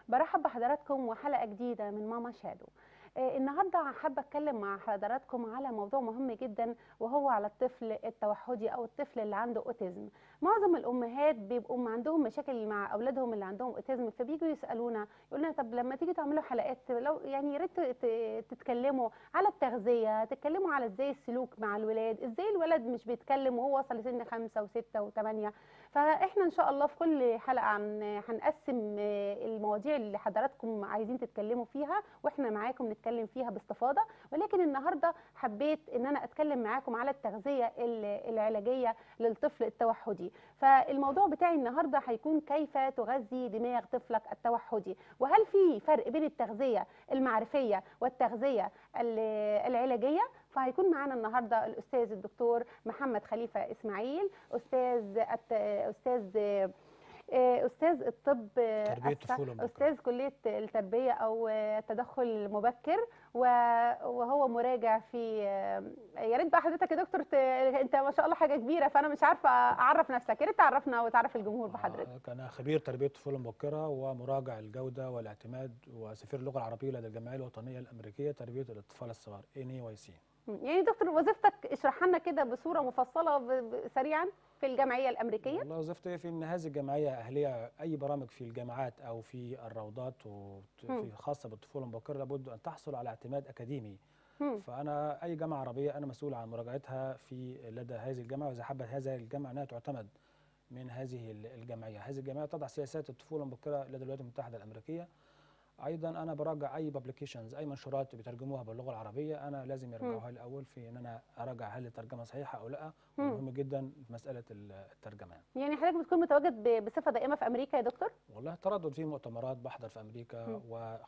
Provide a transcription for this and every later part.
برحب بحضراتكم وحلقة جديدة من ماما شادو آه، النهاردة حابة أتكلم مع حضراتكم على موضوع مهم جدا وهو على الطفل التوحدي أو الطفل اللي عنده أوتيزم معظم الأمهات بيبقوا ما عندهم مشاكل مع أولادهم اللي عندهم أوتيزم فبيجوا يسألونا يقولوا لنا طب لما تيجي تعملوا حلقات لو يعني يا ريت ت- تتكلموا على التغذية تتكلموا على إزاي السلوك مع الولاد إزاي الولد مش بيتكلم وهو وصل لسن خمسة وستة وثمانية فاحنا ان شاء الله في كل حلقه عن هنقسم آه، المواضيع اللي حضراتكم عايزين تتكلموا فيها واحنا معاكم نتكلم فيها باستفاضه ولكن النهارده حبيت ان انا اتكلم معاكم على التغذيه ال- العلاجيه للطفل التوحدي فالموضوع بتاعي النهارده هيكون كيف تغذي دماغ طفلك التوحدي وهل في فرق بين التغذيه المعرفيه والتغذيه ال- العلاجيه فهيكون معانا النهارده الاستاذ الدكتور محمد خليفه اسماعيل استاذ الت- استاذ آه، استاذ الطب آه، تربية الس- طفولة مبكرة. استاذ كليه التربيه او آه، التدخل المبكر و- وهو مراجع في آه، يا ريت بقى حضرتك يا دكتور ت- انت ما شاء الله حاجه كبيره فانا مش عارفه اعرف نفسك يا ريت تعرفنا وتعرف الجمهور بحضرتك آه، أنا خبير تربية طفولة مبكرة ومراجع الجودة والاعتماد وسفير اللغة العربية لدى الجمعية الوطنية الأمريكية تربية الأطفال الصغار NAYC يعني دكتور وظيفتك اشرحها لنا كده بصوره مفصله ب- ب- سريعا في الجمعيه الامريكيه والله وظيفتي في أن هذه الجمعية أهلية أي برامج في الجامعات أو في الروضات وفي مم. خاصة بالطفولة المبكرة لابد أن تحصل على اعتماد أكاديمي مم. فأنا أي جامعة عربية أنا مسؤول عن مراجعتها في لدى هذه الجامعة وإذا حبت هذه الجامعة أنها تعتمد من هذه ال- الجمعية هذه الجمعية تضع سياسات الطفولة المبكرة لدى الولايات المتحدة الأمريكية ايضا انا براجع اي بابليكيشنز اي منشورات بيترجموها باللغه العربيه انا لازم يرجعوها لي الاول في ان انا اراجع هل الترجمه صحيحه او لا مم. ومهم جدا في مساله ال- الترجمه يعني. يعني حضرتك بتكون متواجد ب- بصفه دائمه في امريكا يا دكتور والله تردد في مؤتمرات بحضر في امريكا مم.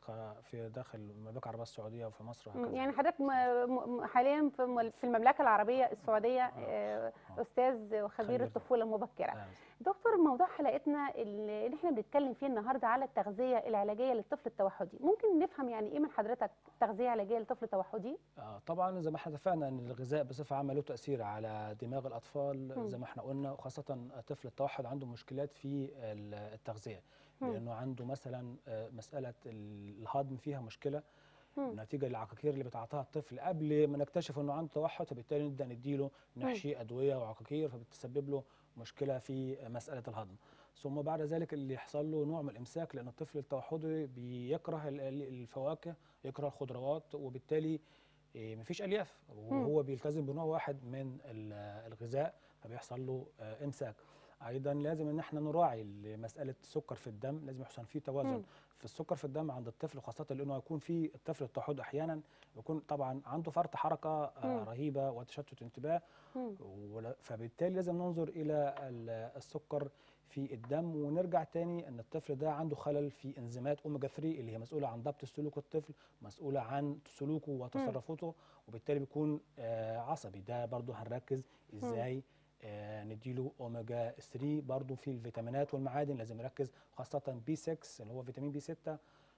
وفي داخل المملكه العربيه السعوديه وفي مصر مم. وهكذا يعني حضرتك م- م- حاليا في مل- في المملكه العربيه السعوديه آه، آه. استاذ وخبير خبير. الطفوله المبكره آه. دكتور موضوع حلقتنا اللي اللي احنا بنتكلم فيه النهارده على التغذيه العلاجيه للطفل التوحدي ممكن نفهم يعني ايه من حضرتك تغذيه علاجيه للطفل التوحدي آه، طبعا زي ما احنا اتفقنا ان الغذاء بصفه عامه له تاثير على دماغ الاطفال مم. زي ما احنا قلنا وخاصه طفل التوحد عنده مشكلات في ال- التغذيه مم. لانه عنده مثلا آه، مساله ال- الهضم فيها مشكله مم. نتيجه للعقاقير اللي بتعطيها الطفل قبل ما نكتشف انه عنده توحد فبالتالي نبدا نديله نحشي ادويه وعقاقير فبتسبب له مشكله في مساله الهضم ثم بعد ذلك اللي يحصل له نوع من الامساك لان الطفل التوحدي بيكره ال- ال- الفواكه يكره الخضروات وبالتالي إيه، مفيش الياف وهو بيلتزم بنوع واحد من ال- الغذاء فبيحصل له آه، امساك ايضا لازم ان احنا نراعي مساله السكر في الدم لازم يحصل فيه توازن مم. في السكر في الدم عند الطفل خاصه لانه يكون في الطفل التوحد احيانا يكون طبعا عنده فرط حركه آه، مم. رهيبه وتشتت انتباه مم. ولا- فبالتالي لازم ننظر الى ال- السكر في الدم ونرجع تاني ان الطفل ده عنده خلل في انزيمات اوميجا 3 اللي هي مسؤوله عن ضبط سلوك الطفل مسؤوله عن سلوكه وتصرفاته وبالتالي بيكون آه، عصبي ده برضو هنركز ازاي آه، نديله اوميجا 3 برضو في الفيتامينات والمعادن لازم نركز خاصه بي 6 اللي هو فيتامين بي 6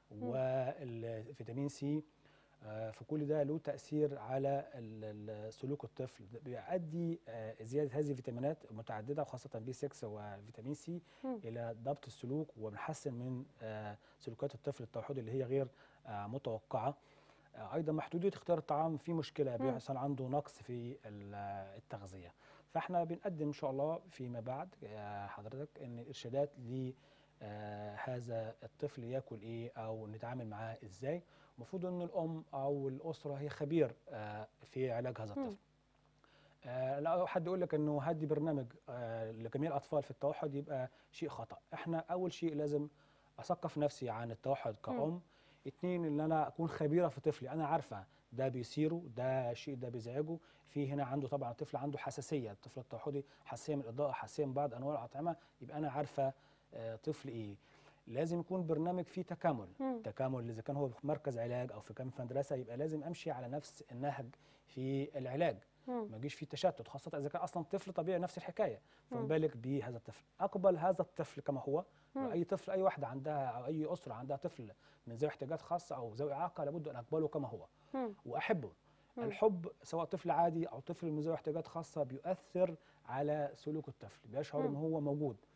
والفيتامين سي آه، فكل ده له تأثير على ال- ال- سلوك الطفل ده بيؤدي آه، زيادة هذه الفيتامينات متعددة وخاصة بي 6 وفيتامين سي مم. إلى ضبط السلوك وبنحسن من آه، سلوكات الطفل التوحدي اللي هي غير آه، متوقعة آه، أيضا محدودية اختيار الطعام في مشكلة مم. بيحصل عنده نقص في ال- التغذية فاحنا بنقدم إن شاء الله فيما بعد آه، حضرتك إن الإرشادات ل آه، هذا الطفل ياكل ايه او نتعامل معاه ازاي المفروض ان الام او الاسره هي خبير آه، في علاج هذا مم. الطفل آه، لا حد يقول لك انه هدي برنامج آه، لجميع الاطفال في التوحد يبقى شيء خطا احنا اول شيء لازم اثقف نفسي عن التوحد كأم اتنين ان انا اكون خبيره في طفلي انا عارفه ده بيصيره ده شيء ده بيزعجه في هنا عنده طبعا طفل عنده حساسيه الطفل التوحدي حساسيه من الاضاءه حساسيه من بعض انواع الاطعمه يبقى انا عارفه آه، طفل ايه لازم يكون برنامج فيه تكامل مم. تكامل اذا كان هو في مركز علاج او في كان في مدرسه يبقى لازم امشي على نفس النهج في العلاج مم. ما يجيش فيه تشتت خاصه اذا كان اصلا طفل طبيعي نفس الحكايه مم. فنبالغ بهذا الطفل اقبل هذا الطفل كما هو مم. واي طفل اي واحده عندها او اي اسره عندها طفل من ذوي احتياجات خاصه او ذوي اعاقه لابد ان اقبله كما هو مم. واحبه مم. الحب سواء طفل عادي او طفل من ذوي احتياجات خاصه بيؤثر على سلوك الطفل بيشعر ان مم. هو موجود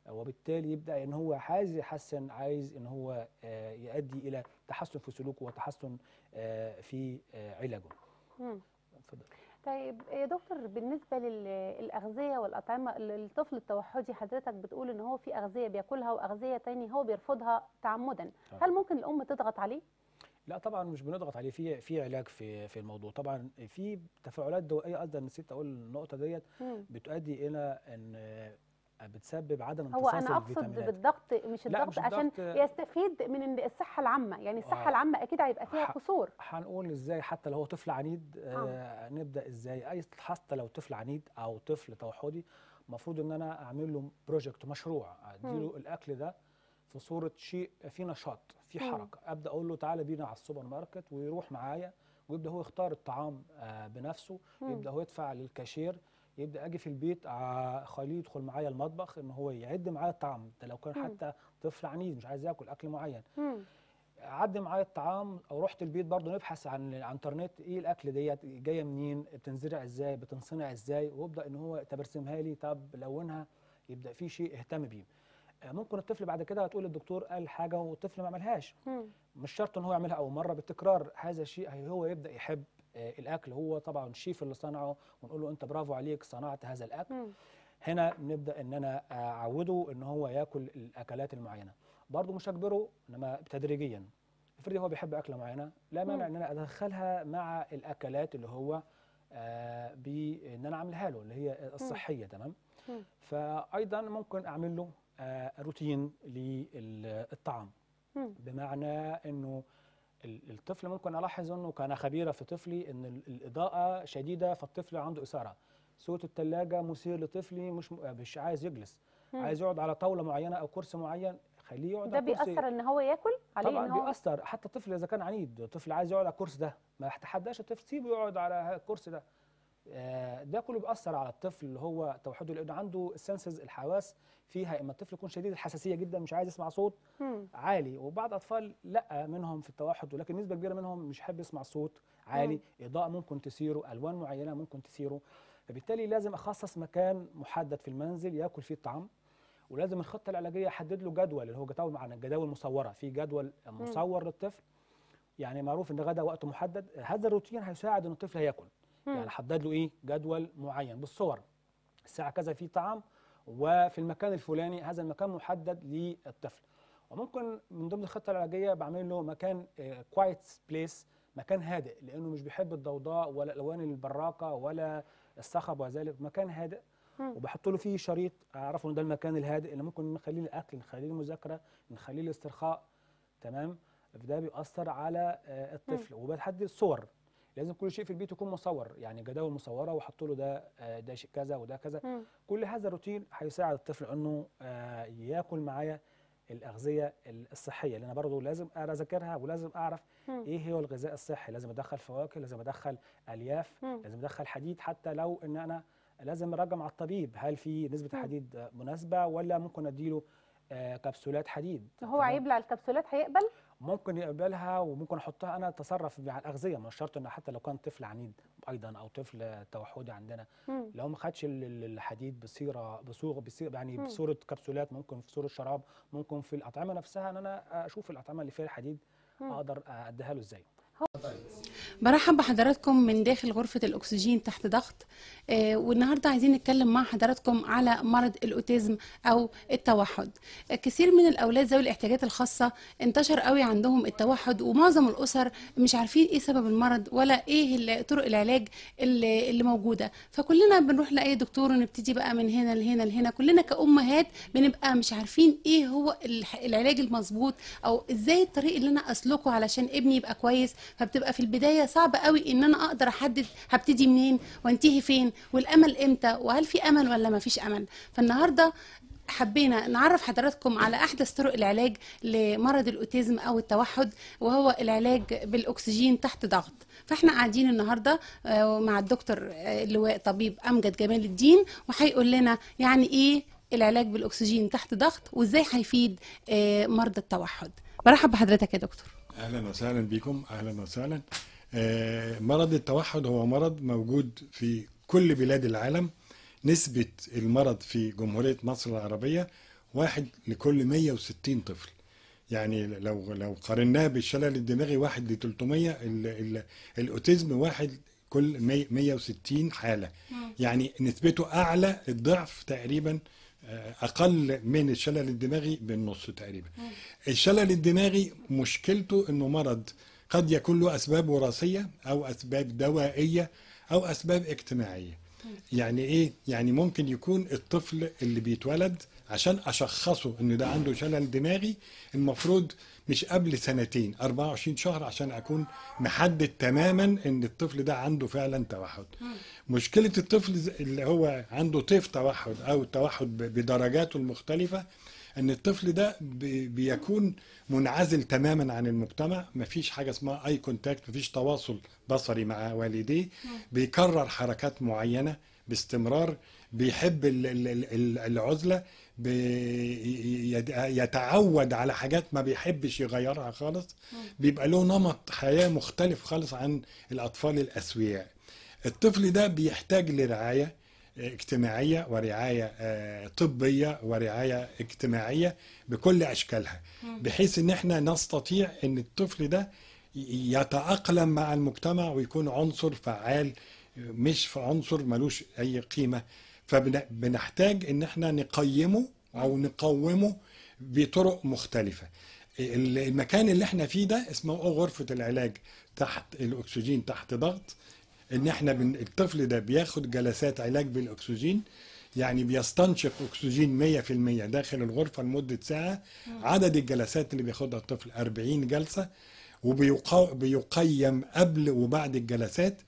وبالتالي يبدا ان هو عايز يحسن عايز ان هو آه، يؤدي الى تحسن في سلوكه وتحسن آه، في آه، علاجه مم. اتفضل طيب يا دكتور بالنسبة للأغذية والأطعمة الطفل التوحدي حضرتك بتقول إن هو في أغذية بياكلها وأغذية تاني هو بيرفضها تعمدا آه. هل ممكن الأم تضغط عليه؟ لا طبعا مش بنضغط عليه في في علاج في في الموضوع طبعا في تفاعلات دوائيه قصدي أنا نسيت اقول النقطه ديت مم. بتؤدي الى ان آه، بتسبب عدم هو امتصاص أنا أقصد الفيتامينات بالضغط مش لا، الضغط مش عشان الضغط. يستفيد من الصحة العامة يعني الصحة آه. العامة أكيد هيبقى فيها ح- قصور هنقول ازاي حتى لو هو طفل عنيد آه نبدا ازاي اي حتى لو طفل عنيد او طفل توحدي المفروض ان انا اعمل له بروجكت مشروع اديله الاكل ده في صوره شيء في نشاط في مم. حركه ابدا اقول له تعالى بينا على السوبر ماركت ويروح معايا ويبدا هو يختار الطعام آه بنفسه مم. يبدا هو يدفع للكاشير يبدا اجي في البيت آه، اخليه يدخل معايا المطبخ ان هو يعد معايا الطعام ده لو كان مم. حتى طفل عنيد مش عايز ياكل اكل معين مم. عدي معايا الطعام او رحت البيت برضه نبحث عن عن الانترنت ايه الاكل ديت جايه منين بتنزرع ازاي بتنصنع ازاي وابدا ان هو تبرسمها لي طب لونها يبدا في شيء اهتم بيه آه، ممكن الطفل بعد كده هتقول الدكتور قال حاجه والطفل ما عملهاش مم. مش شرط ان هو يعملها اول مره بالتكرار هذا الشيء هي- هو يبدا يحب آه، الاكل هو طبعا الشيف اللي صنعه ونقول له انت برافو عليك صنعت هذا الاكل مم. هنا نبدا ان انا اعوده ان هو ياكل الاكلات المعينه برضه مش هجبره انما تدريجيا افرضي هو بيحب اكله معينه لا مانع ان انا ادخلها مع الاكلات اللي هو آه بان انا اعملها له اللي هي الصحيه تمام مم. فايضا ممكن اعمل له آه روتين للطعام مم. بمعنى انه ال- الطفل ممكن الاحظ انه كان خبيره في طفلي ان ال- الاضاءه شديده فالطفل عنده اثاره صوت الثلاجه مثير لطفلي مش م- مش عايز يجلس مم. عايز يقعد على طاوله معينه او كرسي معين خليه يقعد ده على كرسي بيأثر إن هو ياكل عليه طبعا إن هو بيأثر حتى الطفل اذا كان عنيد طفل عايز يقعد على الكرسي ده ما يتحداش الطفل سيبه يقعد على الكرسي ده آه، ده كله بيأثر على الطفل اللي هو توحده لانه عنده السنسز الحواس فيها اما الطفل يكون شديد الحساسيه جدا مش عايز يسمع صوت مم. عالي وبعض اطفال لا منهم في التوحد ولكن نسبه كبيره منهم مش يحب يسمع صوت عالي اضاءه ممكن تثيره الوان معينه ممكن تثيره فبالتالي لازم اخصص مكان محدد في المنزل ياكل فيه الطعام ولازم الخطه العلاجيه احدد له جدول اللي هو جدول معنا الجداول المصوره في جدول مصور للطفل يعني معروف ان غدا وقت محدد هذا الروتين هيساعد ان الطفل هياكل مم. يعني حدد له ايه جدول معين بالصور الساعه كذا في طعام وفي المكان الفلاني هذا المكان محدد للطفل وممكن من ضمن الخطه العلاجيه بعمل له مكان كوايت بليس مكان هادئ لانه مش بيحب الضوضاء ولا الالوان البراقه ولا الصخب وذلك مكان هادئ مم. وبحط له فيه شريط اعرفه ان ده المكان الهادئ اللي ممكن نخليه الاكل نخليه المذاكره نخليه الاسترخاء تمام فده بيأثر على آه، الطفل وبتحدد صور لازم كل شيء في البيت يكون مصور يعني جداول مصوره واحط له ده آه، ده شيء كذا وده كذا مم. كل هذا الروتين هيساعد الطفل انه آه، ياكل معايا الاغذيه الصحيه اللي انا برضه لازم اذاكرها ولازم اعرف مم. ايه هو الغذاء الصحي لازم ادخل فواكه لازم ادخل الياف مم. لازم ادخل حديد حتى لو ان انا لازم اراجع مع الطبيب هل في نسبه مم. الحديد آه، مناسبه ولا ممكن اديله آه، كبسولات حديد هو تمام؟ هيبلع الكبسولات هيقبل ممكن يقبلها وممكن احطها انا اتصرف مع الاغذيه مش شرط ان حتى لو كان طفل عنيد ايضا او طفل توحدي عندنا مم. لو ما خدش ال- ال- الحديد بصيغه بصوره بصيغه يعني مم. بصوره كبسولات ممكن في صوره شراب ممكن في الاطعمه نفسها ان انا اشوف الاطعمه اللي فيها الحديد مم. اقدر اديها له ازاي برحب بحضراتكم من داخل غرفة الأكسجين تحت ضغط آه، والنهاردة عايزين نتكلم مع حضراتكم على مرض الأوتيزم أو التوحد آه، كثير من الأولاد ذوي الاحتياجات الخاصة انتشر قوي عندهم التوحد ومعظم الأسر مش عارفين إيه سبب المرض ولا إيه ال- طرق العلاج اللي, اللي موجودة فكلنا بنروح لأي دكتور ونبتدي بقى من هنا لهنا لهنا كلنا كأمهات بنبقى مش عارفين إيه هو الح- العلاج المظبوط أو إزاي الطريق اللي أنا أسلكه علشان ابني يبقى كويس فبتبقى في البدايه صعب قوي ان انا اقدر احدد هبتدي منين وانتهي فين والامل امتى وهل في امل ولا ما فيش امل فالنهارده حبينا نعرف حضراتكم على احدث طرق العلاج لمرض الاوتيزم او التوحد وهو العلاج بالاكسجين تحت ضغط فاحنا قاعدين النهارده آه، مع الدكتور آه، اللواء طبيب امجد جمال الدين وهيقول لنا يعني ايه العلاج بالاكسجين تحت ضغط وازاي هيفيد آه، مرضى التوحد برحب بحضرتك يا دكتور اهلا وسهلا بكم اهلا وسهلا آه، مرض التوحد هو مرض موجود في كل بلاد العالم نسبة المرض في جمهورية مصر العربية واحد لكل 160 طفل يعني لو لو قارناه بالشلل الدماغي واحد ل 300 ال- ال- الاوتيزم واحد كل 100 160 حاله يعني نسبته اعلى الضعف تقريبا آه، اقل من الشلل الدماغي بالنص تقريبا الشلل الدماغي مشكلته انه مرض قد يكون له اسباب وراثيه او اسباب دوائيه او اسباب اجتماعيه يعني ايه يعني ممكن يكون الطفل اللي بيتولد عشان اشخصه ان ده عنده شلل دماغي المفروض مش قبل سنتين 24 شهر عشان اكون محدد تماما ان الطفل ده عنده فعلا توحد مشكلة الطفل ز- اللي هو عنده طيف توحد او التوحد ب- بدرجاته المختلفة ان الطفل ده بي- بيكون منعزل تماما عن المجتمع مفيش حاجة اسمها اي كونتاكت مفيش تواصل بصري مع والديه بيكرر حركات معينة باستمرار بيحب ال- ال- ال- العزلة بي- يد- يتعود على حاجات ما بيحبش يغيرها خالص بيبقى له نمط حياة مختلف خالص عن الأطفال الأسوياء الطفل ده بيحتاج لرعاية اجتماعية ورعاية آه، طبية ورعاية اجتماعية بكل أشكالها بحيث إن احنا نستطيع إن الطفل ده ي- يتأقلم مع المجتمع ويكون عنصر فعال مش في عنصر ملوش أي قيمة فبنحتاج إن احنا نقيمه أو نقومه بطرق مختلفة ال- المكان اللي احنا فيه ده اسمه غرفة العلاج تحت الأكسجين تحت ضغط ان احنا بن... الطفل ده بياخد جلسات علاج بالاكسجين يعني بيستنشق اكسجين 100% داخل الغرفه لمده ساعه عدد الجلسات اللي بياخدها الطفل 40 جلسه وبيقيم قبل وبعد الجلسات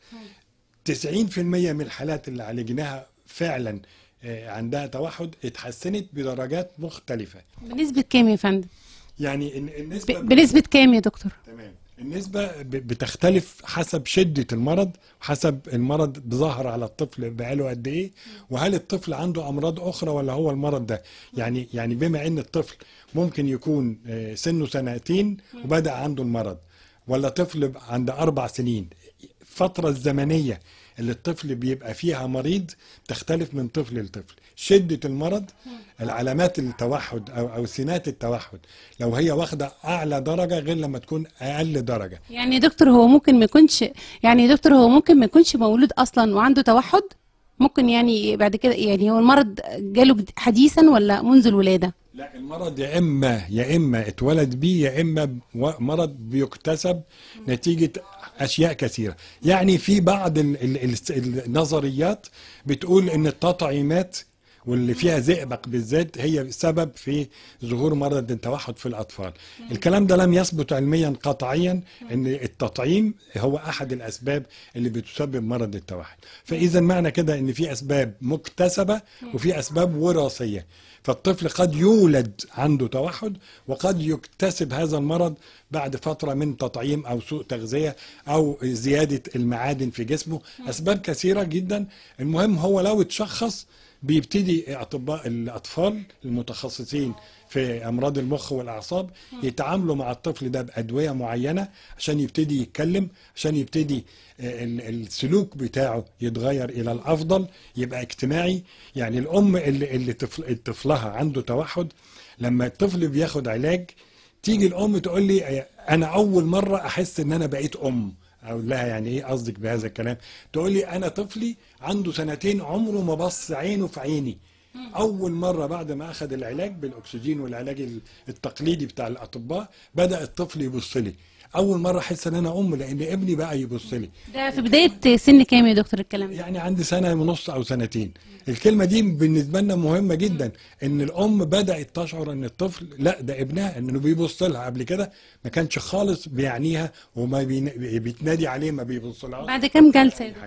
90% من الحالات اللي عالجناها فعلا آه، عندها توحد اتحسنت بدرجات مختلفة بنسبة كام يا فندم؟ يعني ال- ب- النسبة بنسبة كام يا دكتور؟ تمام النسبة ب- بتختلف حسب شدة المرض وحسب المرض ظهر على الطفل بقاله قد ايه وهل الطفل عنده امراض اخرى ولا هو المرض ده يعني يعني بما ان الطفل ممكن يكون آه، سنه سنتين وبدأ عنده المرض ولا طفل عند اربع سنين الفترة الزمنية اللي الطفل بيبقى فيها مريض تختلف من طفل لطفل شدة المرض العلامات التوحد أو أو سمات التوحد لو هي واخدة أعلى درجة غير لما تكون أقل درجة يعني يا دكتور هو ممكن ما يكونش يعني يا دكتور هو ممكن ما يكونش مولود اصلا وعنده توحد ممكن يعني بعد كده يعني هو المرض جاله جد- حديثا ولا منذ الولادة لا المرض يا إما يا إما اتولد بيه يا إما و- مرض بيكتسب نتيجة أشياء كثيرة يعني في بعض ال- ال- ال- النظريات بتقول إن التطعيمات واللي فيها زئبق بالذات هي سبب في ظهور مرض التوحد في الأطفال الكلام ده لم يثبت علميا قطعيا ان التطعيم هو احد الاسباب اللي بتسبب مرض التوحد فاذا معنى كده ان في اسباب مكتسبة وفي اسباب وراثية فالطفل قد يولد عنده توحد وقد يكتسب هذا المرض بعد فترة من تطعيم أو سوء تغذية أو زيادة المعادن في جسمه أسباب كثيرة جدا المهم هو لو اتشخص بيبتدي أطباء الأطفال المتخصصين في أمراض المخ والأعصاب يتعاملوا مع الطفل ده بأدوية معينة عشان يبتدي يتكلم عشان يبتدي آه، ال- السلوك بتاعه يتغير إلى الأفضل يبقى اجتماعي يعني الأم اللي, اللي طفل طفلها عنده توحد لما الطفل بياخد علاج تيجي الأم تقول لي آه، أنا أول مرة أحس إن أنا بقيت أم اقول لها يعني ايه قصدك بهذا الكلام تقول لي انا طفلي عنده سنتين عمره ما بص عينه في عيني اول مره بعد ما اخذ العلاج بالاكسجين والعلاج ال- التقليدي بتاع الاطباء بدا الطفل يبص لي اول مره احس ان انا ام لان ابني بقى يبص لي ده في بداية سن كام يا دكتور الكلام ده يعني عندي سنه ونص او سنتين الكلمه دي بالنسبه لنا مهمه جدا ان الام بدات تشعر ان الطفل لا ده ابنها انه بيبص لها قبل كده ما كانش خالص بيعنيها وما بين- بيتنادي عليه ما بيبص لها بعد كام جلسة يا دكتور؟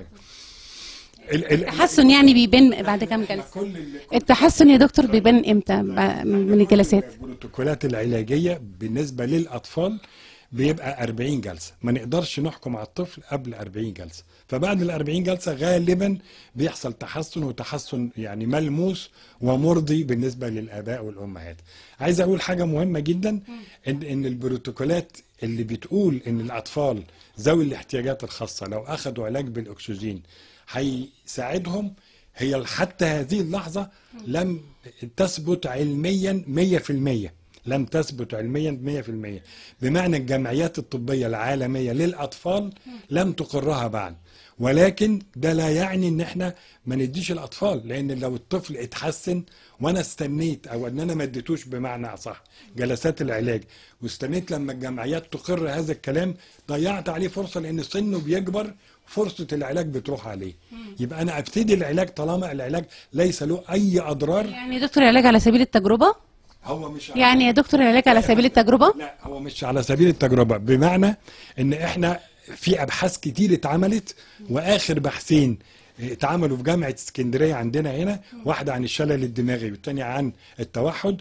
ال- ال- التحسن يعني بيبان بعد كام إحنا جلسة كل ال- التحسن يا دكتور بيبان امتى ب- من الجلسات البروتوكولات العلاجيه بالنسبه للاطفال بيبقى 40 جلسه ما نقدرش نحكم على الطفل قبل 40 جلسه فبعد ال 40 جلسه غالبا بيحصل تحسن وتحسن يعني ملموس ومرضي بالنسبه للاباء والامهات عايز اقول حاجه مهمه جدا ان ان البروتوكولات اللي بتقول ان الاطفال ذوي الاحتياجات الخاصه لو اخذوا علاج بالاكسجين هيساعدهم هي حتى هذه اللحظة لم تثبت علميا 100% لم تثبت علميا 100% بمعنى الجمعيات الطبية العالمية للأطفال لم تقرها بعد ولكن ده لا يعني ان احنا ما نديش الاطفال لان لو الطفل اتحسن وانا استنيت او ان انا ما اديتوش بمعنى اصح جلسات العلاج واستنيت لما الجمعيات تقر هذا الكلام ضيعت عليه فرصه لان سنه بيكبر فرصه العلاج بتروح عليه يبقى انا ابتدي العلاج طالما العلاج ليس له اي اضرار يعني يا دكتور العلاج على سبيل التجربة هو مش يعني يا دكتور العلاج على سبيل التجربة لا هو مش على سبيل التجربة بمعنى ان احنا في ابحاث كتير اتعملت واخر بحثين اتعملوا في جامعة اسكندرية عندنا هنا واحدة عن الشلل الدماغي والتانية عن التوحد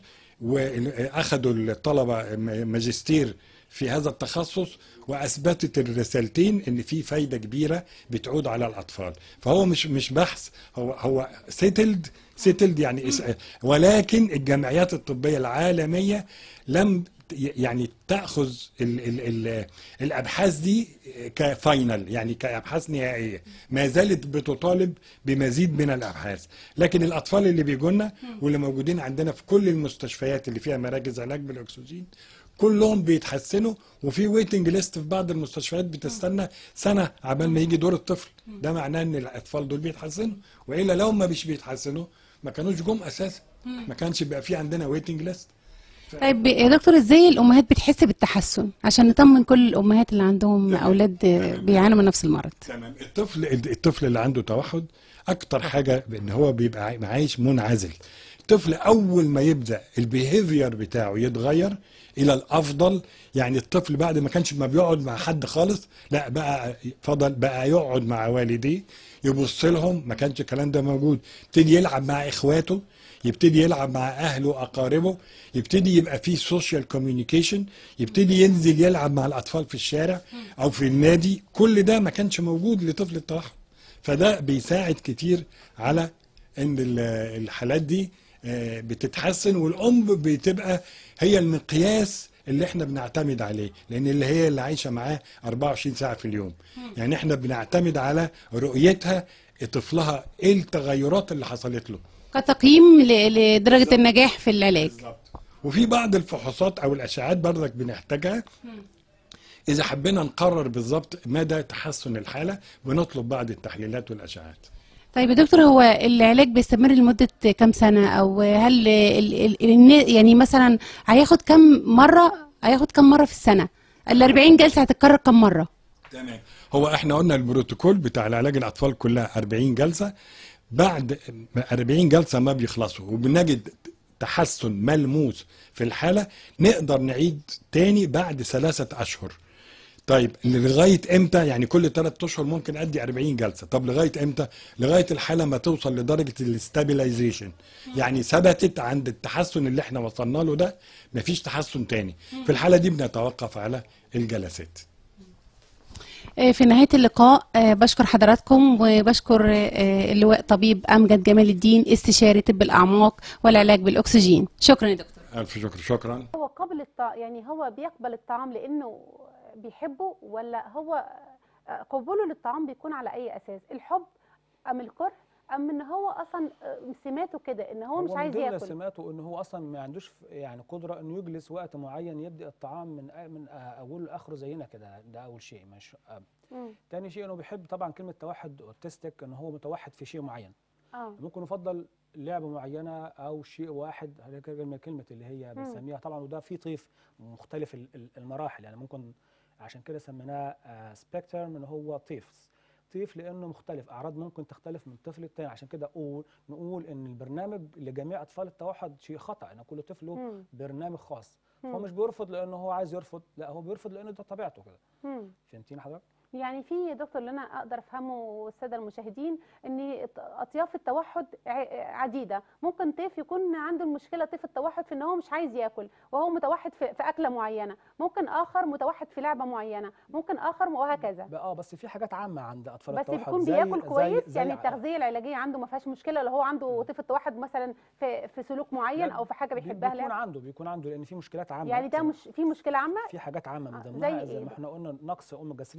واخدوا الطلبة ماجستير في هذا التخصص واثبتت الرسالتين ان في فايده كبيره بتعود على الاطفال فهو مش مش بحث هو هو سيتلد سيتلد يعني اس- ولكن الجمعيات الطبيه العالميه لم يعني تاخذ ال ال ال الابحاث دي كفاينل يعني كابحاث نهائيه ما زالت بتطالب بمزيد من الابحاث لكن الاطفال اللي بيجوا لنا واللي موجودين عندنا في كل المستشفيات اللي فيها مراكز علاج بالاكسجين كلهم بيتحسنوا وفي ويتنج ليست في بعض المستشفيات بتستنى سنه عبال ما يجي دور الطفل ده معناه ان الاطفال دول بيتحسنوا والا لو ما مش بيتحسنوا ما كانوش جم اساسا ما كانش بيبقى في عندنا ويتنج ليست طيب يا دكتور ازاي الامهات بتحس بالتحسن عشان نطمن كل الامهات اللي عندهم اولاد بيعانوا من نفس المرض تمام الطفل الطفل اللي عنده توحد اكتر حاجه بان هو بيبقى عايش منعزل الطفل اول ما يبدا البيهيفير بتاعه يتغير الى الافضل يعني الطفل بعد ما كانش ما بيقعد مع حد خالص لا بقى فضل بقى يقعد مع والديه يبص لهم ما كانش الكلام ده موجود يبتدي يلعب مع اخواته يبتدي يلعب مع اهله واقاربه يبتدي يبقى فيه سوشيال كوميونيكيشن يبتدي ينزل يلعب مع الاطفال في الشارع او في النادي كل ده ما كانش موجود لطفل التوحد فده بيساعد كتير على ان ال- الحالات دي آه، بتتحسن والام بتبقى هي المقياس اللي احنا بنعتمد عليه لان اللي هي اللي عايشه معاه 24 ساعه في اليوم يعني احنا بنعتمد على رؤيتها طفلها ايه التغيرات اللي حصلت له كتقييم ل- لدرجة النجاح في العلاج وفي بعض الفحوصات او الاشعاعات برضك بنحتاجها اذا حبينا نقرر بالظبط مدى تحسن الحاله بنطلب بعض التحليلات والاشعاعات طيب يا دكتور هو العلاج بيستمر لمدة كام سنة أو هل ال ال ال يعني مثلا هياخد كام مرة هياخد كام مرة في السنة ال 40 جلسة هتتكرر كام مرة تمام هو احنا قلنا البروتوكول بتاع العلاج الاطفال كلها 40 جلسه بعد 40 جلسه ما بيخلصوا وبنجد تحسن ملموس في الحاله نقدر نعيد تاني بعد ثلاثه اشهر طيب لغايه امتى يعني كل ثلاث اشهر ممكن ادي 40 جلسه طب لغايه امتى لغايه الحاله ما توصل لدرجه الاستابيلايزيشن يعني ثبتت عند التحسن اللي احنا وصلنا له ده مفيش تحسن تاني في الحاله دي بنتوقف على الجلسات آه، في نهاية اللقاء آه، بشكر حضراتكم وبشكر آه، اللواء طبيب أمجد جمال الدين استشاري طب الأعماق والعلاج بالأكسجين شكرا يا دكتور الف شكر شكرا هو قابل الطعام يعني هو بيقبل الطعام لانه بيحبه ولا هو قبوله للطعام بيكون على اي اساس الحب ام الكره ام ان هو اصلا سماته كده ان هو مش من عايز ضمن ياكل سماته ان هو اصلا ما عندوش يعني قدره انه يجلس وقت معين يبدا الطعام من أ- من اوله لاخره زينا كده ده اول شيء مش آه. مم. تاني شيء انه بيحب طبعا كلمه توحد اوتستيك ان هو متوحد في شيء معين اه ممكن يفضل لعبه معينه او شيء واحد هذه كلمه كلمه اللي هي مم. بنسميها طبعا وده في طيف مختلف ال- ال- المراحل يعني ممكن عشان كده سميناه سبيكترم ان هو طيف طيف لانه مختلف اعراض ممكن تختلف من طفل للتاني عشان كده اقول نقول ان البرنامج لجميع اطفال التوحد شيء خطا ان كل طفل له مم. برنامج خاص هو مم. مش بيرفض لانه هو عايز يرفض لا هو بيرفض لانه ده طبيعته كده مم. فهمتيني حضرتك يعني في يا دكتور اللي انا اقدر افهمه والساده المشاهدين ان اطياف التوحد ع- عديده ممكن طيف يكون عنده المشكله طيف التوحد في ان هو مش عايز ياكل وهو متوحد في, في اكله معينه ممكن اخر متوحد في لعبه معينه ممكن اخر وهكذا بقى اه بس في حاجات عامه عند اطفال بس التوحد بيكون زي- بياكل زي- كويس زي يعني ع- التغذيه العلاجيه عنده ما فيهاش مشكله لو هو عنده طيف التوحد مثلا في في سلوك معين لا، او في حاجه بي- بيحبها بيكون لا عنده بيكون عنده لان في مشكلات عامه يعني ده زي- مش في مشكله عامه في حاجات عامه من آه، ضمنها زي زي إيه ما بقى؟ احنا قلنا نقص اوميجا 3 ده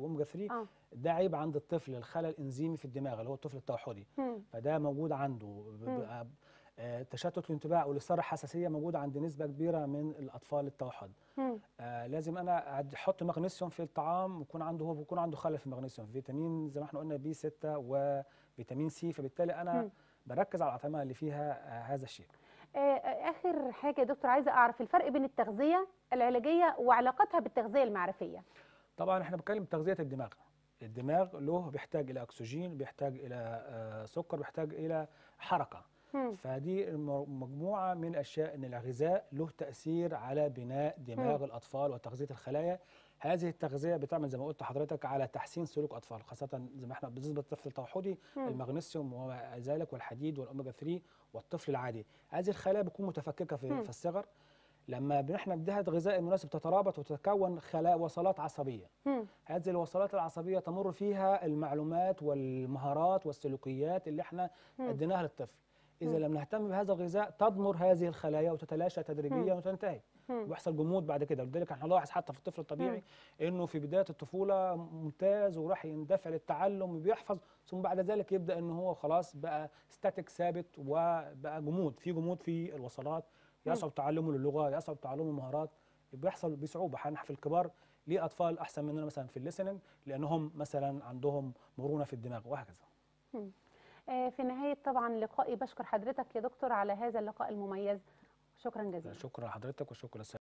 واوميجا 3 اه ده عيب عند الطفل الخلل انزيمي في الدماغ اللي هو الطفل التوحدي مم. فده موجود عنده ب- مم. بقى آه، تشتت الانتباه او الاثاره الحساسيه موجوده عند نسبه كبيره من الاطفال التوحد مم. آه لازم انا أد- احط مغنيسيوم في الطعام ويكون عنده هو بيكون عنده خلل في المغنيسيوم فيتامين زي ما احنا قلنا بي 6 وفيتامين سي فبالتالي انا مم. بركز على الاطعمه اللي فيها آه هذا الشيء آه، آه، اخر حاجه يا دكتور عايزه اعرف الفرق بين التغذيه العلاجيه وعلاقتها بالتغذيه المعرفيه طبعا احنا بنتكلم تغذيه الدماغ الدماغ له بيحتاج الى اكسجين بيحتاج الى آه، سكر بيحتاج الى حركه مم. فدي الم- مجموعه من الاشياء ان الغذاء له تاثير على بناء دماغ مم. الاطفال وتغذيه الخلايا هذه التغذيه بتعمل زي ما قلت لحضرتك على تحسين سلوك اطفال خاصه زي ما احنا بالنسبه للطفل التوحدي مم. المغنيسيوم وما ذلك والحديد والاوميجا 3 والطفل العادي هذه الخلايا بتكون متفككه في, مم. في الصغر لما احنا نديها الغذاء المناسب تترابط وتتكون خلايا وصلات عصبيه مم. هذه الوصلات العصبيه تمر فيها المعلومات والمهارات والسلوكيات اللي احنا مم. اديناها للطفل اذا مم. لم نهتم بهذا الغذاء تضمر هذه الخلايا وتتلاشى تدريجيا مم. وتنتهي مم. ويحصل جمود بعد كده لذلك احنا نلاحظ حتى في الطفل الطبيعي انه في بدايه الطفوله ممتاز وراح يندفع للتعلم وبيحفظ ثم بعد ذلك يبدا ان هو خلاص بقى ستاتيك ثابت وبقى جمود في جمود في الوصلات مم. يصعب تعلمه للغه يصعب تعلمه المهارات بيحصل بصعوبه احنا في الكبار ليه اطفال احسن مننا مثلا في الليسننج لانهم مثلا عندهم مرونه في الدماغ وهكذا آه، في نهايه طبعا لقائي بشكر حضرتك يا دكتور على هذا اللقاء المميز شكرا جزيلا شكرا لحضرتك وشكرا